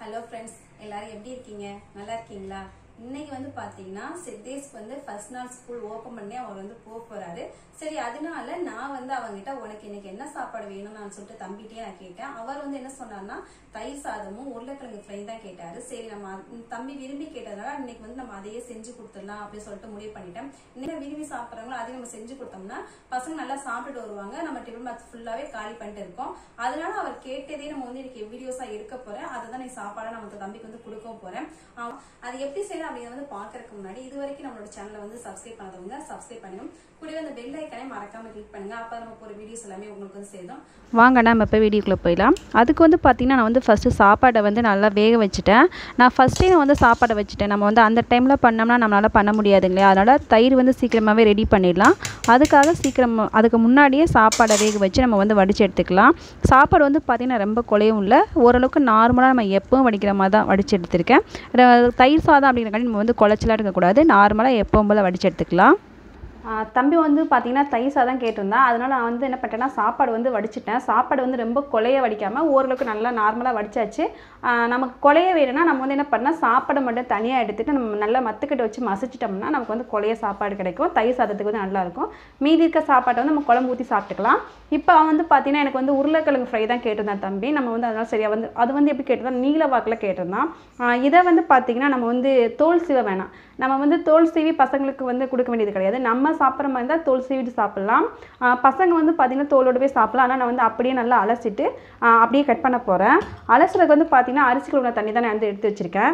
hello friends எல்லாரும் எப்படி இருக்கீங்க நல்லா இருக்கீங்களா இன்னைக்கு வந்து பாத்தீங்கன்னா சித்தேஷ்க்கு வந்து ஃபர்ஸ்ட் நாள் ஸ்கூல் ஓபன் பண்ணி அவர் வந்து போக போறாரு சரி அதனால நான் வந்து அவங்ககிட்ட உனக்கு இன்னைக்கு என்ன சாப்பாடு வேணும்னு நான் சொல்லிட்டு தம்பிட்டே நான் கேட்டேன் அவர் வந்து என்ன சொன்னார்னா தயிர் சாதமும் உருளைக்கிழங்கு ஃப்ரை தான் கேட்டாரு சரி நம்ம அது- தம்பி விரும்பி கேட்டதுனால இன்னைக்கு வந்து நம்ம அதையே செஞ்சு கொடுத்துடலாம் அப்படின்னு சொல்லிட்டு முடிவு பண்ணிட்டேன் இன்னைக்கு விரும்பி சாப்பிட்றாங்களோ அதையும் நம்ம செஞ்சு கொடுத்தோம்னா பசங்க நல்லா சாப்பிட்டுட்டு வருவாங்க நம்ம டிஃபன் பாக்ஸ் ஃபுல்லாவே காலி பண்ணிட்டு இருக்கோம் அதனால அவர் கேட்டதே நம்ம வந்து இன்னைக்கு வீடியோஸா எடுக்க போறேன் அதை தான் நீ சாப்பாடா நம்ம அந்த தம்பிக்கு வந்து கொடுக்க போறேன் ஆமா, அது எப்படி செய்யலாம் அப்படிங்கறத வந்து பாக்குறதுக்கு முன்னாடி இது வரைக்கும் நம்மளோட சேனலை வந்து சப்ஸ்கிரைப் பண்ணாதவங்க சப்ஸ்கிரைப் பண்ணுங்க கூடவே அந்த பெல் ஐக்கனை மறக்காம கிளிக் பண்ணுங்க அப்ப நம்ம போற வீடியோஸ் எல்லாமே உங்களுக்கு வந்து சேரும் வாங்க நம்ம இப்போ வீடியோக்குள்ளே போயிடலாம் அதுக்கு வந்து பார்த்திங்கன்னா நான் வந்து ஃபஸ்ட்டு சாப்பாடை வந்து நல்லா வேக வச்சுட்டேன் நான் ஃபஸ்ட்டே நான் வந்து சாப்பாடை வச்சுட்டேன் நம்ம வந்து அந்த டைமில் பண்ணோம்னா நம்மளால் பண்ண முடியாதுங்களே அதனால் தயிர் வந்து சீக்கிரமாகவே ரெடி பண்ணிடலாம் அதுக்காக சீக்கிரம் அதுக்கு முன்னாடியே சாப்பாடை வேக வச்சு நம்ம வந்து வடித்து எடுத்துக்கலாம் சாப்பாடு வந்து பார்த்திங்கன்னா ரொம்ப குலையும் இல்லை ஓரளவுக்கு நார்மலாக நம்ம எப்பவும் வடிக்கிற மாதிரி தான் வடித்து எடுத்திருக்கேன் ர- தயிர் சாதம் அப்படிங்கிறக்காண்டி நம்ம வந்து குலைச்சலாம் இருக்கக்கூடாது நார்மலாக எப்பவும் போல் வடித்து எடுத்துக்கலாம் ஆ, தம்பி வந்து பார்த்தீங்கன்னா தயிர் சாதம் கேட்டிருந்தான் அதனால் நான் வந்து என்ன பண்ணிட்டேன்னா சாப்பாடு வந்து வடிச்சிட்டேன் சாப்பாடு வந்து ரொம்ப கொலைய வடிக்காமல் ஓரளவுக்கு நல்லா நார்மலாக வடிச்சாச்சு ஆ, நமக்கு கொலைய வேணும்னா நம்ம வந்து என்ன பண்ணால் சாப்பாடு மட்டும் தனியாக எடுத்துட்டு நம்ம நல்லா மத்துக்கிட்ட வச்சு மசிச்சிட்டோம்னா நமக்கு வந்து கொலைய சாப்பாடு கிடைக்கும் தயிர் சாதத்துக்கு வந்து நல்லாயிருக்கும் மீதி இருக்க சாப்பாட்டை வந்து நம்ம குழம்பு ஊற்றி சாப்பிட்டுக்கலாம் இப்போ அவன் வந்து பார்த்தீங்கன்னா எனக்கு வந்து உருளைக்கிழங்கு ஃப்ரை தான் கேட்டிருந்தான் தம்பி நம்ம வந்து அதனால் சரியாக வந்து அது வந்து எப்படி கேட்டிருந்தான் நீல வாக்கில் கேட்டிருந்தான் ஆ, இதை வந்து பார்த்தீங்கன்னா நம்ம வந்து தோல் சீவ வேணாம் நம்ம வந்து தோல் சீவி பசங்களுக்கு வந்து கொடுக்க வேண்டியது கிடையாது நம்ம சாப்பிட்ற மாதிரி இருந்தால் தோல் சீவிட்டு சாப்பிட்லாம் ஆ, பசங்க வந்து பார்த்தீங்கன்னா தோலோடவே சாப்பிடலாம் ஆனால் நான் வந்து அப்படியே நல்லா அலசிட்டு ஆ, அப்படியே கட் பண்ண போகிறேன் அலசுறதுக்கு வந்து பார்த்தீங்கன்னா அரிசி கழுவுன தண்ணி தான் நான் வந்து எடுத்து வச்சுருக்கேன்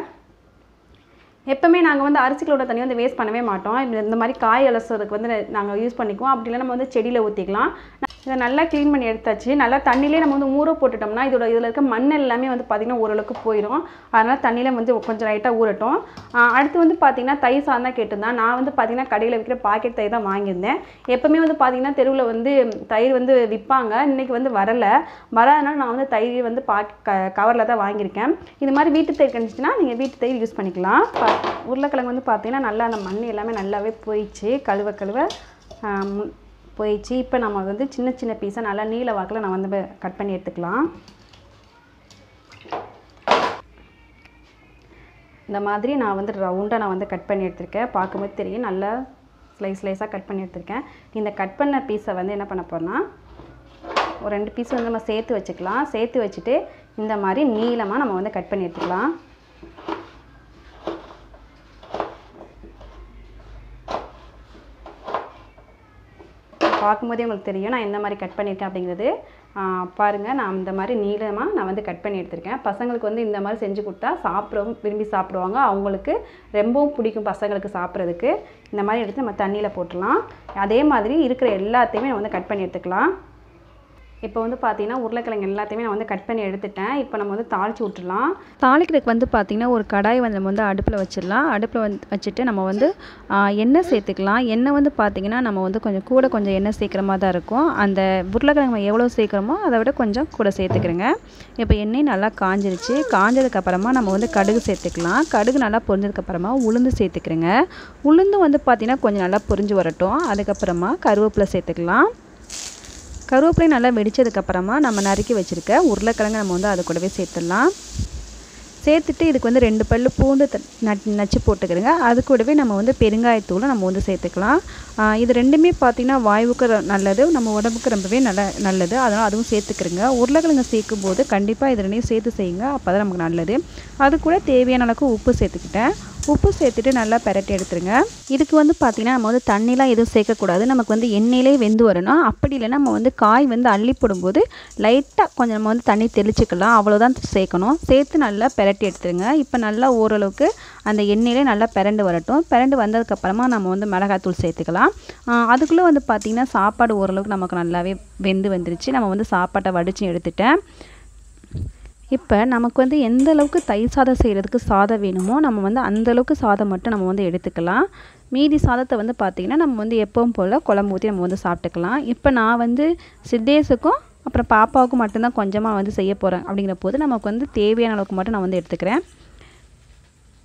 எப்பவுமே நாங்கள் வந்து அரிசிகளோட தண்ணி வந்து வேஸ்ட் பண்ணவே மாட்டோம் இந்த- இந்த மாதிரி காய் அலசுறதுக்கு வந்து நாங்கள் யூஸ் பண்ணிக்குவோம் அப்படி இல்லை நம்ம வந்து செடியில் ஊற்றிக்கலாம் இதை நல்லா க்ளீன் பண்ணி எடுத்தாச்சு நல்லா தண்ணியிலே நம்ம வந்து ஊற போட்டுட்டோம்னா இதோட இதில் இருக்க மண் எல்லாமே வந்து பார்த்திங்கன்னா ஓரளவுக்கு போயிடும் அதனால் தண்ணியில் வந்து கொஞ்சம் லைட்டாக ஊறட்டும் ஆஹ் அடுத்து வந்து பார்த்திங்கன்னா தயிர் சாதம் தான் கேட்டிருந்தேன் நான் வந்து பார்த்திங்கன்னா கடையில் விற்கிற பாக்கெட் தயிர் தான் வாங்கியிருந்தேன் எப்பவுமே வந்து பார்த்திங்கன்னா தெருவில் வந்து தயிர் வந்து விற்பாங்க இன்றைக்கி வந்து வரலை வராதனால நான் வந்து தயிர் வந்து பா க கவரில் தான் வாங்கியிருக்கேன் இது மாதிரி வீட்டு தயிர் கிடச்சிச்சின்னா நீங்கள் வீட்டு தயிர் யூஸ் பண்ணிக்கலாம் பா உருளைக்கிழங்கு வந்து பார்த்தீங்கன்னா நல்லா அந்த மண் எல்லாமே நல்லாவே போயிடுச்சு கழுவ கழுவ ஆஹ் மு- போயிடுச்சு இப்போ நம்ம வந்து சின்ன சின்ன பீஸாக நல்லா நீல வாக்கில் நான் வந்து கட் பண்ணி எடுத்துக்கலாம் இந்த மாதிரி நான் வந்து ரவுண்டாக நான் வந்து கட் பண்ணி எடுத்திருக்கேன் பார்க்கும்போது தெரியும் நல்லா ஸ்லைஸ் ஸ்லைஸாக கட் பண்ணி எடுத்திருக்கேன் இந்த கட் பண்ண பீஸை வந்து என்ன பண்ண போறேன்னா ஒரு ரெண்டு பீஸ் வந்து நம்ம சேர்த்து வச்சுக்கலாம் சேர்த்து வச்சுட்டு இந்த மாதிரி நீளமாக நம்ம வந்து கட் பண்ணி எடுத்துக்கலாம் பார்க்கும்போதே உங்களுக்கு தெரியும் நான் எந்த மாதிரி கட் பண்ணியிருக்கேன் அப்படிங்கிறது பாருங்கள் நான் இந்த மாதிரி நீளமாக நான் வந்து கட் பண்ணி எடுத்திருக்கேன் பசங்களுக்கு வந்து இந்த மாதிரி செஞ்சு கொடுத்தா சாப்பிடவும் விரும்பி சாப்பிடுவாங்க அவங்களுக்கு ரொம்பவும் பிடிக்கும் பசங்களுக்கு சாப்பிட்றதுக்கு இந்த மாதிரி எடுத்து நம்ம தண்ணியில் போட்டுடலாம் அதே மாதிரி இருக்கிற எல்லாத்தையுமே நம்ம வந்து கட் பண்ணி எடுத்துக்கலாம் இப்போ வந்து பார்த்தீங்கன்னா உருளைக்கிழங்கு எல்லாத்தையுமே நான் வந்து கட் பண்ணி எடுத்துட்டேன் இப்போ நம்ம வந்து தாளிச்சு விட்டுடலாம் தாளிக்கிறதுக்கு வந்து பார்த்திங்கன்னா ஒரு கடாய் வந்து நம்ம வந்து அடுப்பில் வச்சிடலாம் அடுப்பில் வந்து வச்சுட்டு நம்ம வந்து ஆ, எண்ணெய் சேர்த்துக்கலாம் எண்ணெய் வந்து பார்த்திங்கன்னா நம்ம வந்து கொஞ்சம் கூட கொஞ்சம் எண்ணெய் சேர்க்குற மாதிரி தான் இருக்கும் அந்த உருளைக்கிழங்கு நம்ம எவ்வளோ சேர்க்குறோமோ அதை விட கொஞ்சம் கூட சேர்த்துக்கிறேங்க இப்போ எண்ணெய் நல்லா காஞ்சிருச்சு காஞ்சதுக்கப்புறமா நம்ம வந்து கடுகு சேர்த்துக்கலாம் கடுகு நல்லா பொரிஞ்சதுக்கப்புறமா உளுந்து சேர்த்துக்கிறேங்க உளுந்து வந்து பார்த்திங்கன்னா கொஞ்சம் நல்லா பொரிஞ்சு வரட்டும் அதுக்கப்புறமா கருவேப்பிலை சேர்த்துக்கலாம் கருவேப்பிலை நல்லா வெடிச்சதுக்கப்புறமா நம்ம நறுக்கி வச்சுருக்க உருளைக்கிழங்கு நம்ம வந்து அது கூடவே சேர்த்துடலாம் சேர்த்துட்டு இதுக்கு வந்து ரெண்டு பல்லு பூண்டு த- நட் நச்சு போட்டுக்கிறோங்க அது கூடவே நம்ம வந்து பெருங்காயத்தூளும் நம்ம வந்து சேர்த்துக்கலாம் ஆஹ் இது ரெண்டுமே பார்த்திங்கன்னா வாயுவுக்கு ர- நல்லது நம்ம உடம்புக்கு ரொம்பவே நல்ல நல்லது அதனால் அதுவும் சேர்த்துக்கிறோங்க உருளைக்கிழங்கு சேர்க்கும் போது கண்டிப்பாக இது ரெண்டையும் சேர்த்து செய்யுங்க அப்போ தான் நமக்கு நல்லது அது கூட தேவையான அளவுக்கு உப்பு சேர்த்துக்கிட்டேன் உப்பு சேர்த்துட்டு நல்லா பெரட்டி எடுத்துருங்க இதுக்கு வந்து பார்த்திங்கன்னா நம்ம வந்து தண்ணிலாம் எதுவும் சேர்க்கக்கூடாது நமக்கு வந்து எண்ணெயிலே வெந்து வரணும் அப்படி இல்லைன்னா நம்ம வந்து காய் வந்து அள்ளி போடும்போது லைட்டாக கொஞ்சம் நம்ம வந்து தண்ணி தெளிச்சுக்கலாம் அவ்வளோதான் சேர்க்கணும் சேர்த்து நல்லா பெரட்டி எடுத்துருங்க இப்போ நல்லா ஓரளவுக்கு அந்த எண்ணெயிலே நல்லா பிரண்டு வரட்டும் பிரண்டு வந்ததுக்கப்புறமா நம்ம வந்து மிளகாத்தூள் சேர்த்துக்கலாம் ஆஹ் அதுக்குள்ளே வந்து பார்த்திங்கன்னா சாப்பாடு ஓரளவுக்கு நமக்கு நல்லாவே வெந்து வந்துருச்சு நம்ம வந்து சாப்பாட்டை வடித்து எடுத்துட்டேன் இப்போ நமக்கு வந்து எந்த அளவுக்கு தயிர் சாதம் செய்கிறதுக்கு சாதம் வேணுமோ நம்ம வந்து அந்த அளவுக்கு சாதம் மட்டும் நம்ம வந்து எடுத்துக்கலாம் மீதி சாதத்தை வந்து பார்த்திங்கன்னா நம்ம வந்து எப்பவும் போல் குழம்பு ஊற்றி நம்ம வந்து சாப்பிட்டுக்கலாம் இப்போ நான் வந்து சித்தேஷுக்கும் அப்புறம் பாப்பாவுக்கும் மட்டும்தான் கொஞ்சமாக வந்து செய்ய போகிறேன் அப்படிங்கிற போது நமக்கு வந்து தேவையான அளவுக்கு மட்டும் நான் வந்து எடுத்துக்கிறேன்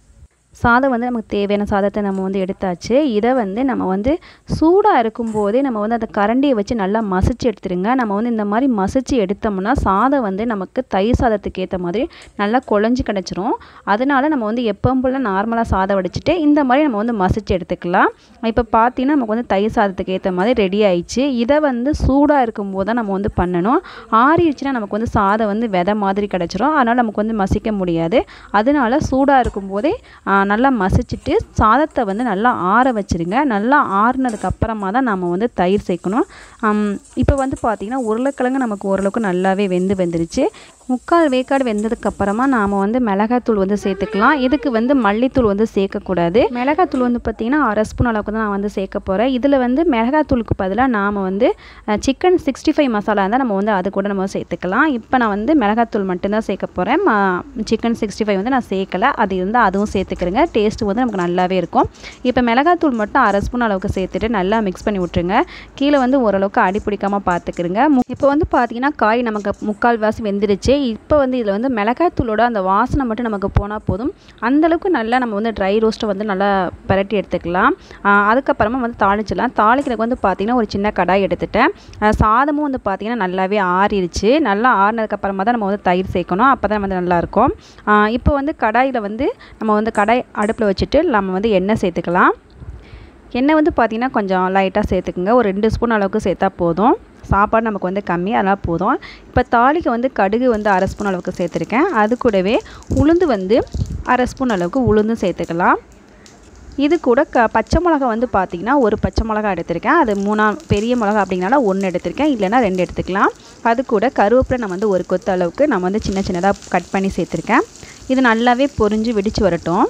சாதம் வந்து நமக்கு தேவையான சாதத்தை நம்ம வந்து எடுத்தாச்சு இதை வந்து நம்ம வந்து சூடாக இருக்கும்போதே நம்ம வந்து அந்த கரண்டியை வச்சு நல்லா மசிச்சு எடுத்துருங்க நம்ம வந்து இந்த மாதிரி மசிச்சு எடுத்தோம்னா சாதம் வந்து நமக்கு தயிர் சாதத்துக்கு ஏற்ற மாதிரி நல்லா குழஞ்சி கிடச்சிரும் அதனால நம்ம வந்து எப்பவும் போல் நார்மலாக சாதம் வடிச்சிட்டு இந்த மாதிரி நம்ம வந்து மசிச்சு எடுத்துக்கலாம் இப்போ பார்த்தீங்கன்னா நமக்கு வந்து தயிர் சாதத்துக்கு ஏற்ற மாதிரி ரெடி ஆயிடுச்சு இதை வந்து சூடாக இருக்கும்போது தான் நம்ம வந்து பண்ணணும் ஆறிடுச்சுன்னா நமக்கு வந்து சாதம் வந்து விதை மாதிரி கிடச்சிரும் அதனால் நமக்கு வந்து மசிக்க முடியாது அதனால சூடாக இருக்கும்போதே ஆ, நல்லா மசிச்சுட்டு சாதத்தை வந்து நல்லா ஆற வச்சிருங்க நல்லா ஆறுனதுக்கு அப்புறமா தான் நம்ம வந்து தயிர் சேர்க்கணும் இப்போ வந்து பார்த்திங்கன்னா உருளைக்கிழங்கு நமக்கு ஓரளவுக்கு நல்லாவே வெந்து வெந்துருச்சு முக்கால் வேக்காடு வெந்ததுக்கு அப்புறமா நாம் வந்து மிளகாத்தூள் வந்து சேர்த்துக்கலாம் இதுக்கு வந்து மல்லித்தூள் வந்து சேர்க்கக்கூடாது மிளகாத்தூள் வந்து பார்த்திங்கன்னா அரை ஸ்பூன் அளவுக்கு தான் நான் வந்து சேர்க்க போகிறேன் இதில் வந்து மிளகாத்தூளுக்கு பதிலாக நாம் வந்து சிக்கன் சிக்ஸ்டி ஃபைவ் மசாலா இருந்தால் நம்ம வந்து அது கூட நம்ம சேர்த்துக்கலாம் இப்போ நான் வந்து மிளகாத்தூள் மட்டும்தான் சேர்க்க போகிறேன் சிக்கன் சிக்ஸ்டி ஃபைவ் வந்து நான் சேர்க்கலை அது இருந்தால் அதுவும் சேர்த்துக்கிறேங்க டேஸ்ட்டு வந்து நமக்கு நல்லாவே இருக்கும் இப்போ மிளகாத்தூள் மட்டும் அரை ஸ்பூன் அளவுக்கு சேர்த்துட்டு நல்லா மிக்ஸ் பண்ணி விட்டுருங்க கீழே வந்து ஓரளவுக்கு அடி பிடிக்காமல் பார்த்துக்கிறங்க இப்போ வந்து பார்த்தீங்கன்னா காய் நமக்கு முக்கால் வாசி வெந்துருச்சு இப்போ வந்து இதில் வந்து மிளகாத்தூளோட அந்த வாசனை மட்டும் நமக்கு போனால் போதும் அந்தளவுக்கு நல்லா நம்ம வந்து ட்ரை ரோஸ்ட்டை வந்து நல்லா பரட்டி எடுத்துக்கலாம் ஆஹ் அதுக்கப்புறமா வந்து தாளிச்சிடலாம் தாளிக்கிறதுக்கு வந்து பார்த்திங்கன்னா ஒரு சின்ன கடாய் எடுத்துட்டேன் ஆஹ் சாதமும் வந்து பார்த்திங்கன்னா நல்லாவே ஆறிடுச்சு நல்லா ஆறினதுக்கப்புறமா தான் நம்ம வந்து தயிர் சேர்க்கணும் அப்போ தான் வந்து நல்லாயிருக்கும் இப்போ வந்து கடாயில் வந்து நம்ம வந்து கடாய் அடுப்பில் வச்சுட்டு நம்ம வந்து எண்ணெய் சேர்த்துக்கலாம் எண்ணெய் வந்து பார்த்திங்கன்னா கொஞ்சம் லைட்டாக சேர்த்துக்குங்க ஒரு ரெண்டு ஸ்பூன் அளவுக்கு சேர்த்தா போதும் சாப்பாடு நமக்கு வந்து கம்மி அதனால் போதும் இப்போ தாளிக்க வந்து கடுகு வந்து அரை ஸ்பூன் அளவுக்கு சேர்த்துருக்கேன் அது கூடவே உளுந்து வந்து அரை ஸ்பூன் அளவுக்கு உளுந்தும் சேர்த்துக்கலாம் இது கூட க பச்சை மிளகா வந்து பார்த்திங்கன்னா ஒரு பச்சை மிளகா எடுத்திருக்கேன் அது மூணா பெரிய மிளகா அப்படிங்கனால ஒன்று எடுத்திருக்கேன் இல்லைன்னா ரெண்டு எடுத்துக்கலாம் அது கூட கருவேப்பிலை நான் வந்து ஒரு கொத்து அளவுக்கு நான் வந்து சின்ன சின்னதாக கட் பண்ணி சேர்த்துருக்கேன் இது நல்லாவே பொரிஞ்சு வெடித்து வரட்டும்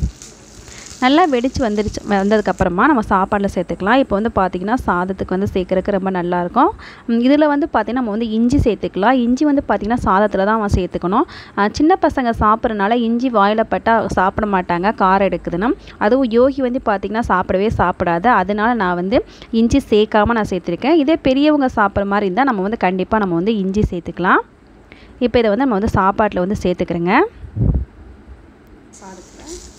நல்லா வெடித்து வந்துடுச்சு வந்ததுக்கப்புறமா நம்ம சாப்பாடில் சேர்த்துக்கலாம் இப்போ வந்து பார்த்திங்கன்னா சாதத்துக்கு வந்து சேர்க்குறதுக்கு ரொம்ப நல்லாயிருக்கும் இதில் வந்து பார்த்திங்கன்னா நம்ம வந்து இஞ்சி சேர்த்துக்கலாம் இஞ்சி வந்து பார்த்திங்கன்னா சாதத்தில் தான் அவன் சேர்த்துக்கணும் அஹ் சின்ன பசங்க சாப்பிட்றனால இஞ்சி வாயில் பட்டால் சாப்பிட மாட்டாங்க காரம் எடுக்குதுன்னு அதுவும் யோகி வந்து பார்த்திங்கன்னா சாப்பிடவே சாப்பிடாது அதனால நான் வந்து இஞ்சி சேர்க்காம நான் சேர்த்துருக்கேன் இதே பெரியவங்க சாப்பிட்ற மாதிரி இருந்தால் நம்ம வந்து கண்டிப்பாக நம்ம வந்து இஞ்சி சேர்த்துக்கலாம் இப்போ இதை வந்து நம்ம வந்து சாப்பாட்டில் வந்து சேர்த்துக்கிறேங்க சாதத்தில்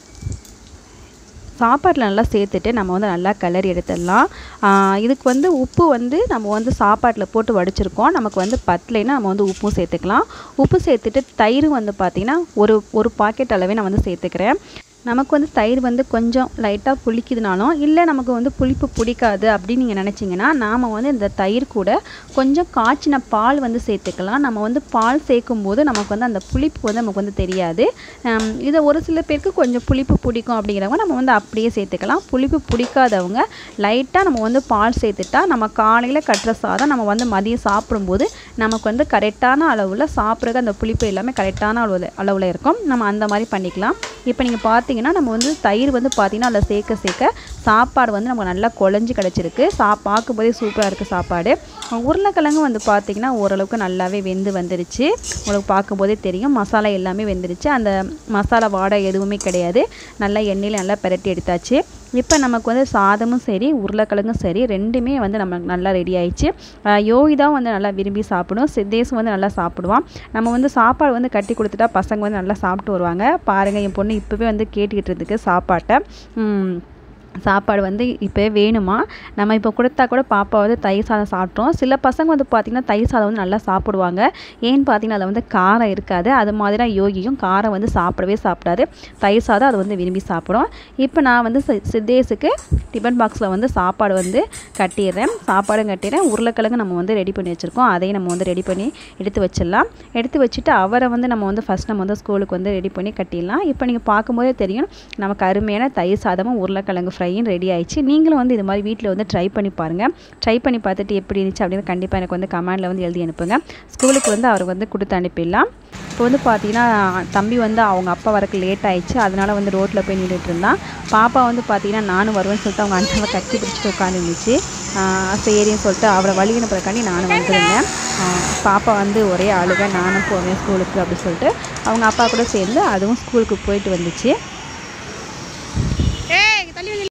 சாப்பாட்டில் நல்லா சேர்த்துட்டு நம்ம வந்து நல்லா கிளறி எடுத்துடலாம் ஆஹ் இதுக்கு வந்து உப்பு வந்து நம்ம வந்து சாப்பாட்டில் போட்டு வடிச்சிருக்கோம் நமக்கு வந்து பத்தலைன்னா நம்ம வந்து உப்பும் சேர்த்துக்கலாம் உப்பு சேர்த்துட்டு தயிர் வந்து பார்த்திங்கன்னா ஒரு ஒரு பாக்கெட் அளவே நான் வந்து சேர்த்துக்கிறேன் நமக்கு வந்து தயிர் வந்து கொஞ்சம் லைட்டாக புளிக்குதுனாலும் இல்லை நமக்கு வந்து புளிப்பு பிடிக்காது அப்படின்னு நீங்கள் நினச்சிங்கன்னா நாம் வந்து இந்த தயிர் கூட கொஞ்சம் காய்ச்சின பால் வந்து சேர்த்துக்கலாம் நம்ம வந்து பால் சேர்க்கும் போது நமக்கு வந்து அந்த புளிப்பு வந்து நமக்கு வந்து தெரியாது ஹம், இதை ஒரு சில பேருக்கு கொஞ்சம் புளிப்பு பிடிக்கும் அப்படிங்கிறவங்க நம்ம வந்து அப்படியே சேர்த்துக்கலாம் புளிப்பு பிடிக்காதவங்க லைட்டாக நம்ம வந்து பால் சேர்த்துட்டா நம்ம காலையில் கட்டுற சாதம் நம்ம வந்து மதியம் சாப்பிடும்போது நமக்கு வந்து கரெக்டான அளவில் சாப்பிட்றதுக்கு அந்த புளிப்பு எல்லாமே கரெக்டான அளவில் அளவில் இருக்கும் நம்ம அந்த மாதிரி பண்ணிக்கலாம் இப்போ நீங்கள் பார்த்தீங்கன்னா நம்ம வந்து தயிர் வந்து பார்த்தீங்கன்னா அதில் சேர்க்க சேர்க்க சாப்பாடு வந்து நமக்கு நல்லா குழஞ்சி கிடச்சிருக்கு சா பார்க்கும்போதே சூப்பராக இருக்குது சாப்பாடு உருளைக்கிழங்கு வந்து பார்த்திங்கன்னா ஓரளவுக்கு நல்லாவே வெந்து வந்துருச்சு உங்களுக்கு பார்க்கும்போதே தெரியும் மசாலா எல்லாமே வெந்துருச்சு அந்த மசாலா வாடை எதுவுமே கிடையாது நல்லா எண்ணெயில் நல்லா பிரட்டி எடுத்தாச்சு இப்போ நமக்கு வந்து சாதமும் சரி உருளைக்கிழங்கும் சரி ரெண்டுமே வந்து நமக்கு நல்லா ரெடி ஆயிடுச்சு ஆஹ் யோகி தான் வந்து நல்லா விரும்பி சாப்பிடும் சித்தேஷும் வந்து நல்லா சாப்பிடுவான் நம்ம வந்து சாப்பாடு வந்து கட்டி கொடுத்துட்டா பசங்க வந்து நல்லா சாப்பிட்டு வருவாங்க பாருங்கள் என் பொண்ணு இப்போவே வந்து கேட்டுக்கிட்டு இருந்துக்கு சாப்பாட்டை உம், சாப்பாடு வந்து இப்போ வேணுமா நம்ம இப்போ கொடுத்தா கூட பாப்பா வந்து தயிர் சாதம் சாப்பிட்றோம் சில பசங்க வந்து பார்த்திங்கன்னா தயிர் சாதம் வந்து நல்லா சாப்பிடுவாங்க ஏன்னு பார்த்தீங்கன்னா அதில் வந்து காரம் இருக்காது அது மாதிரி தான் யோகியும் காரம் வந்து சாப்பிடவே சாப்பிடாது தயிர் சாதம் அது வந்து விரும்பி சாப்பிடும் இப்போ நான் வந்து சி- சித்தேஷுக்கு டிஃபன் பாக்ஸில் வந்து சாப்பாடு வந்து கட்டிடுறேன் சாப்பாடும் கட்டிடுறேன் உருளைக்கிழங்கு நம்ம வந்து ரெடி பண்ணி வச்சுருக்கோம் அதையும் நம்ம வந்து ரெடி பண்ணி எடுத்து வச்சிடலாம் எடுத்து வச்சுட்டு அவரை வந்து நம்ம வந்து ஃபஸ்ட் நம்ம வந்து ஸ்கூலுக்கு வந்து ரெடி பண்ணி கட்டிடலாம் இப்போ நீங்கள் பார்க்கும்போதே தெரியும் நமக்கு அருமையான தயிர் சாதமும் உருளைக்கிழங்கு ஃப்ரையும் ரெடி ஆயிடுச்சு நீங்களும் வந்து இது மாதிரி வீட்டில் வந்து ட்ரை பண்ணி பாருங்கள் ட்ரை பண்ணி பார்த்துட்டு எப்படி இருந்துச்சு அப்படின்னு கண்டிப்பாக எனக்கு வந்து கமெண்டில் வந்து எழுதி அனுப்புங்க ஸ்கூலுக்கு வந்து அவருக்கு வந்து கொடுத்து அனுப்பிடலாம் இப்போ வந்து பார்த்தீங்கன்னா தம்பி வந்து அவங்க அப்பா வரக்கு லேட் ஆயிடுச்சு அதனால வந்து ரோட்டில் போய் நின்றுட்டு இருந்தான் பாப்பா வந்து பார்த்தீங்கன்னா நானும் வருவேன்னு சொல்லிட்டு அவங்க அண்ணாவை கட்டி பிடிச்சிட்டு உட்காந்துருந்துச்சு சரின்னு சொல்லிட்டு அவரை வழி அனுப்புறக்காண்டி நானும் வந்துருந்தேன் ஆஹ் பாப்பா வந்து ஒரே அழுக நானும் போவேன் ஸ்கூலுக்கு அப்படி சொல்லிட்டு அவங்க அப்பா கூட சேர்ந்து அதுவும் ஸ்கூலுக்கு போயிட்டு வந்துச்சு